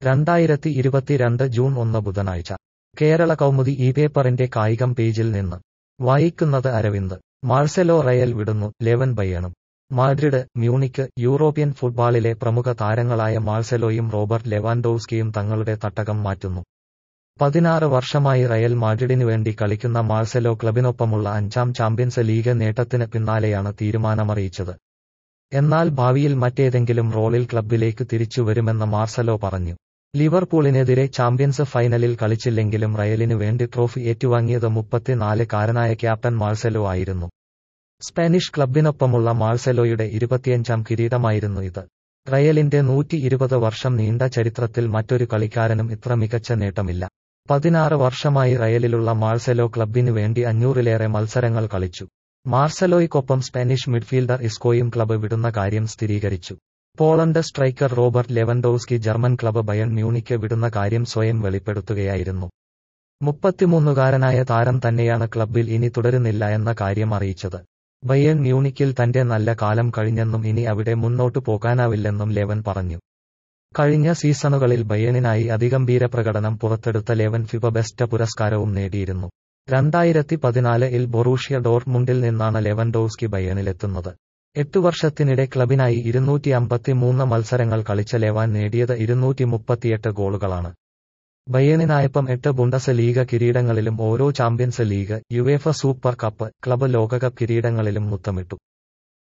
രണ്ടായിരത്തി ഇരുപത്തിരണ്ട് ജൂൺ ഒന്ന് ബുധനാഴ്ച കേരള കൗമുദി ഈ പേപ്പറിന്റെ കായികം പേജിൽ നിന്ന് വായിക്കുന്നത് അരവിന്ദ് മാർസെലോ റയൽ വിടുന്നു ലെവൻ ബയ്യണും മാഡ്രിഡ് മ്യൂണിക്ക് യൂറോപ്യൻ ഫുട്ബോളിലെ പ്രമുഖ താരങ്ങളായ മാർസെലോയും റോബർട്ട് ലെവാൻഡോവ്സ്കിയും തങ്ങളുടെ തട്ടകം മാറ്റുന്നു പതിനാറ് വർഷമായി റയൽ മാഡ്രിഡിനു വേണ്ടി കളിക്കുന്ന മാർസെലോ ക്ലബിനൊപ്പമുള്ള അഞ്ചാം ചാമ്പ്യൻസ് ലീഗ് നേട്ടത്തിന് പിന്നാലെയാണ് തീരുമാനമറിയിച്ചത് എന്നാൽ ഭാവിയിൽ മറ്റേതെങ്കിലും റോളിൽ ക്ലബിലേക്ക് തിരിച്ചുവരുമെന്ന് മാർസെലോ പറഞ്ഞു ലിവർപൂളിനെതിരെ ചാമ്പ്യൻസ് ഫൈനലിൽ കളിച്ചില്ലെങ്കിലും റയലിനു വേണ്ടി ട്രോഫി ഏറ്റുവാങ്ങിയത് മുപ്പത്തിനാല് കാരനായ ക്യാപ്റ്റൻ മാർസെലോ ആയിരുന്നു സ്പാനിഷ് ക്ലബിനൊപ്പമുള്ള മാർസെലോയുടെ ഇരുപത്തിയഞ്ചാം കിരീടമായിരുന്നു ഇത് റയലിന്റെ നൂറ്റി ഇരുപത് വർഷം നീണ്ട ചരിത്രത്തിൽ മറ്റൊരു കളിക്കാരനും ഇത്ര മികച്ച നേട്ടമില്ല പതിനാറ് വർഷമായി റയലിലുള്ള മാർസെലോ ക്ലബിനു വേണ്ടി അഞ്ഞൂറിലേറെ മത്സരങ്ങൾ കളിച്ചു മാർസെലോയ്ക്കൊപ്പം സ്പാനിഷ് മിഡ്ഫീൽഡർ ഇസ്കോയും ക്ലബ് വിടുന്ന കാര്യം സ്ഥിരീകരിച്ചു Poland striker Robert Lewandowski German club Bayern Munich വിടുന്ന കാര്യം സ്വയം വെളിപ്പെടുത്തുകയായിരുന്നു മുപ്പത്തിമൂന്നുകാരനായ താരം തന്നെയാണ് ക്ലബിൽ ഇനി തുടരുന്നില്ല എന്ന കാര്യം അറിയിച്ചത് ബയൺ മ്യൂണിക്കിൽ തന്റെ നല്ല കാലം കഴിഞ്ഞെന്നും ഇനി അവിടെ മുന്നോട്ടു പോകാനാവില്ലെന്നും ലെവൻ പറഞ്ഞു കഴിഞ്ഞ സീസണുകളിൽ ബയണിനായി അതിഗംഭീര പ്രകടനം പുറത്തെടുത്ത ലെവൻ ഫിഫ ബെസ്റ്റ് പുരസ്കാരവും നേടിയിരുന്നു രണ്ടായിരത്തി പതിനാലിൽ ബൊറൂഷ്യ ഡോർട്ട്മുണ്ടിൽ നിന്നാണ് ലെവൻഡോവ്സ്കി ബയണിലെത്തുന്നത് എട്ടു വർഷത്തിനിടെ ക്ലബിനായി ഇരുന്നൂറ്റി അമ്പത്തിമൂന്ന് മത്സരങ്ങൾ കളിച്ച ലെവാൻ നേടിയത് ഇരുന്നൂറ്റി മുപ്പത്തിയെട്ട് ഗോളുകളാണ് ബയണിനായപ്പം എട്ട് ബുണ്ടസ് ലീഗ കിരീടങ്ങളിലും ഓരോ Champions League UEFA super cup club ലോകകപ്പ് കിരീടങ്ങളിലും മുത്തമിട്ടു